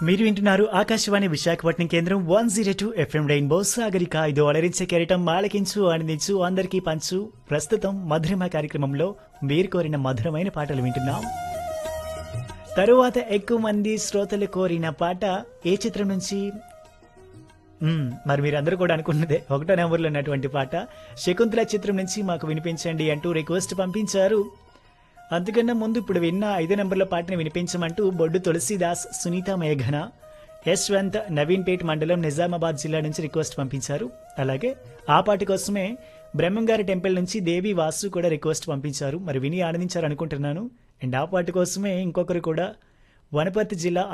మీరు వింటున్నారు ఆకాశవాణి విశాఖపట్నం కేంద్రం one zero two FM Rainbow Sagarika ఇది అలరించే కెరటం మాలకించు ఆనందించు అందరికీ పంచు ప్రస్తుతం మధురిమ కార్యక్రమంలో మీరు కోరిన మధురమైన పాటలు వింటున్నాం తరువాత ఎక్కువ మంది శ్రోతలు కోరిన పాట ఏ చిత్రం నుంచి మ్మ్, మరి మీరందరూ కూడా అనుకున్నదే ఒకటో నెంబర్లో ఉన్నటువంటి పాట శకుంతల చిత్రం నుంచి మాకు వినిపించండి అంటూ రిక్వెస్ట్ పంపించారు అంతకన్నా ముందు ఇప్పుడు విన్న ఐదో నెంబర్ల పాటను వినిపించమంటూ బొడ్డు తులసీదాస్ సునీత మేఘన యశ్వంత్ నవీన్పేట్ మండలం నిజామాబాద్ జిల్లా నుంచి రిక్వెస్ట్ పంపించారు అలాగే ఆ పాట కోసమే బ్రహ్మంగారి టెంపుల్ నుంచి దేవి వాసు కూడా రిక్వెస్ట్ పంపించారు మరి విని ఆనందించారు అనుకుంటున్నాను అండ్ ఆ పాట కోసమే ఇంకొకరు కూడా వనపర్తి జిల్లా